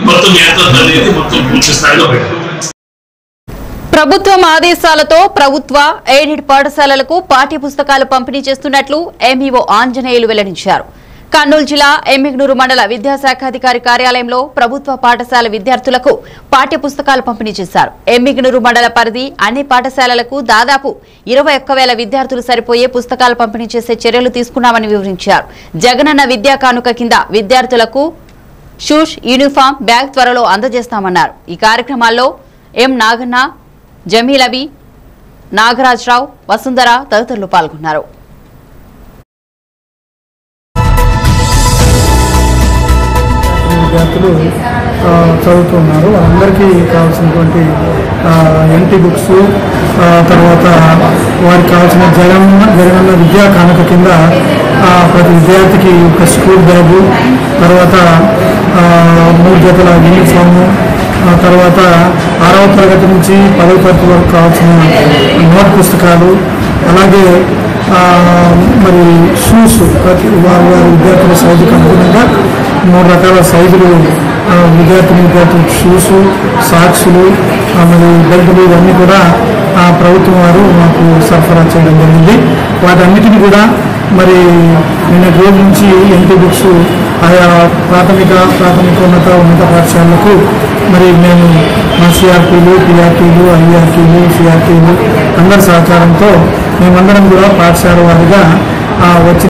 మొత్తం యంత్రం అనేది మొత్తం పూర్తి స్థాయిలో పెట్టారు ప్రభుత్వం ఆదేశాలతో ప్రభుత్వ ఎయిడెడ్ పాఠశాలలకు పాఠ్య పుస్తకాలు పంపిణీ చేస్తున్నట్లు ఎంఈఓ ఆంజనేయులు వెల్లడించారు కర్నూలు జిల్లా ఎమ్మిగ్నూరు మండల విద్యాశాఖాధికారి కార్యాలయంలో ప్రభుత్వ పాఠశాల విద్యార్థులకు పాఠ్య పుస్తకాలు పంపిణీ చేశారు ఎమ్మిగ్నూరు మండల పరిధి అన్ని పాఠశాలలకు దాదాపు ఇరవై ఒక్క వేల విద్యార్థులు సరిపోయే పుస్తకాలు పంపిణీ చేసే చర్యలు తీసుకున్నామని వివరించారు జగనన్న విద్యా కానుక కింద విద్యార్థులకు షూస్ యూనిఫామ్ బ్యాగ్ త్వరలో అందజేస్తామన్నారు ఈ కార్యక్రమాల్లో ఎం నాగన్న జమీలవి నాగరాజరావు వసుంధర తదితరులు పాల్గొన్నారు విద్యార్థులు ఆ, చదువుతున్నారు అందరికీ కావాల్సినటువంటి ఎన్టీ బుక్స్ ఆ, తర్వాత వారికి కావాల్సిన జగన్ జగనన్న విద్యా కానుక కింద ఆ, ప్రతి విద్యార్థికి ఒక స్కూల్ బ్యాగు తర్వాత ఆ, మూడు జతల యూనిఫాము ఆ తర్వాత ఆరవ తరగతి నుంచి పదవ తరగతి వరకు కావాల్సిన నోట్ పుస్తకాలు అలాగే ఆ, మరి షూస్ ప్రతి వారి వారి విద్యార్థుల సైజుకి అనుగుణంగా మూడు రకాల సైజులు ఆ, విద్యార్థిని విద్యార్థుల షూస్ సాక్సులు ఆ, మరి బెల్టులు ఇవన్నీ కూడా ఆ, ప్రభుత్వం వారు మాకు సరఫరా చేయడం జరిగింది వాటన్నిటిని కూడా మరి నిన్నటి రోజు నుంచి ఎన్టీ బుక్స్ ఆయా ప్రాథమిక ప్రాథమికోన్నత ఉన్నత పాఠశాలలకు మరి మేము మా సిఆర్టీలు పిఆర్టీలు ఐఆర్టీలు సిఆర్టీలు అందరి సహకారంతో మేమందరం కూడా పాఠశాల వారిగా ఆ, వచ్చిన